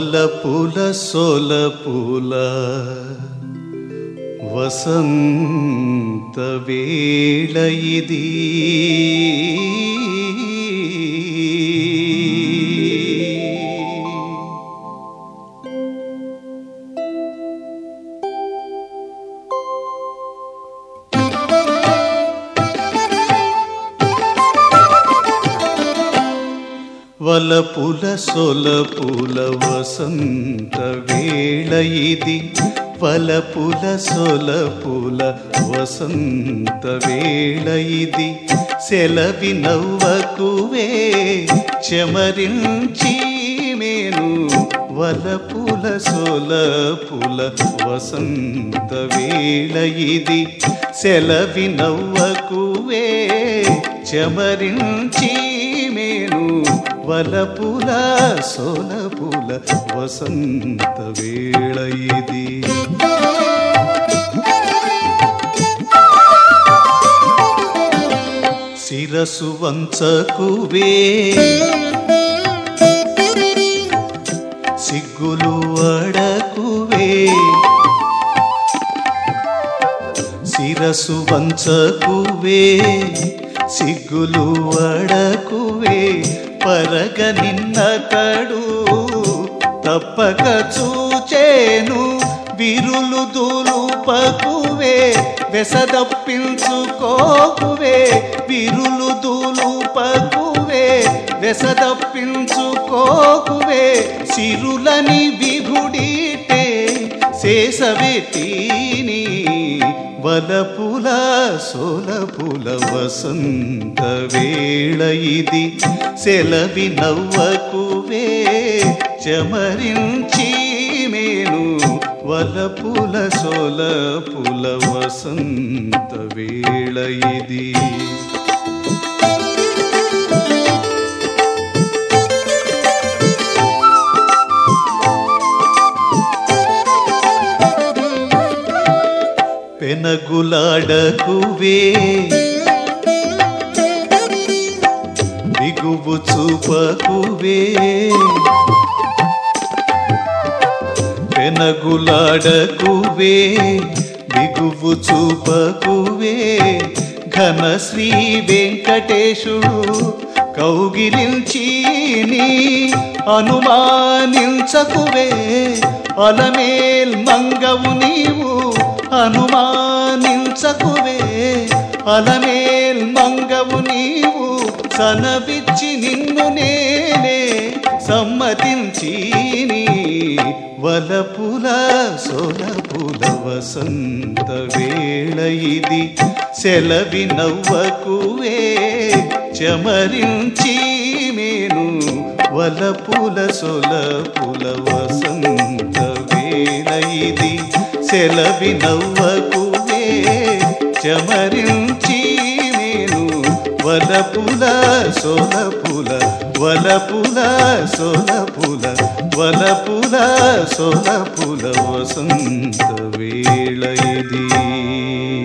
వలపుల సొలపుల వసంత వేళ ఇది వలపుల సొలపుల వసంత వేళ ఇది వలపుల సొలపుల వసంత వేళ ఇది సెలవి నవ్వకువే చెమరించి మేను వలపుల సొలపుల వసంత వేళ ఇది సెలవి నవ్వకువే చెమరించి మేను వలపుల సోలపుల వసంత వేళ ఇది శిరసు వంచకువే సిగ్గులు అడకువే శిరసు వంచకువే సిగ్గులు అడకువే పరగ నిన్నతడు తప్పక చూచేను విరులు దూలుపకువే వెసదప్పించుకోకువే విరులు దూలుపకువే వెసదప్పించుకోకువే సిరులని విభుడిటే శేషవెట్టిని వలపుల సోలపుల వసంత వేళ ఇది సెలవి నవ్వకువే చమరించి మేను వలపుల సోలపుల వసంత వేళ ఇది పెనగులాడకువే బిగువు చూపకువే పెనగులాడకువే బిగువు చూపకువే ఘన శ్రీ వెంకటేశుడు కౌగిలించి నీ అనుమానించకువే అలమేల్ మంగవు నీవు అనుమానించకువే అలమేల్ మంగవు నీవు సనబిచ్చి నిన్ను నేనే సమ్మతించి నీ వలపుల సొలపుల వసంత వేళ ఇది సెలవి నవ్వకువే చమరించి మేను వలపుల సొలపుల వసంత వేళ ఇది సెలవి నవ్వకువే చమరించి మేను వలపుల సోలపుల వలపుల సోలపుల వలపుల సోలపుల వసంత వేళ ఇది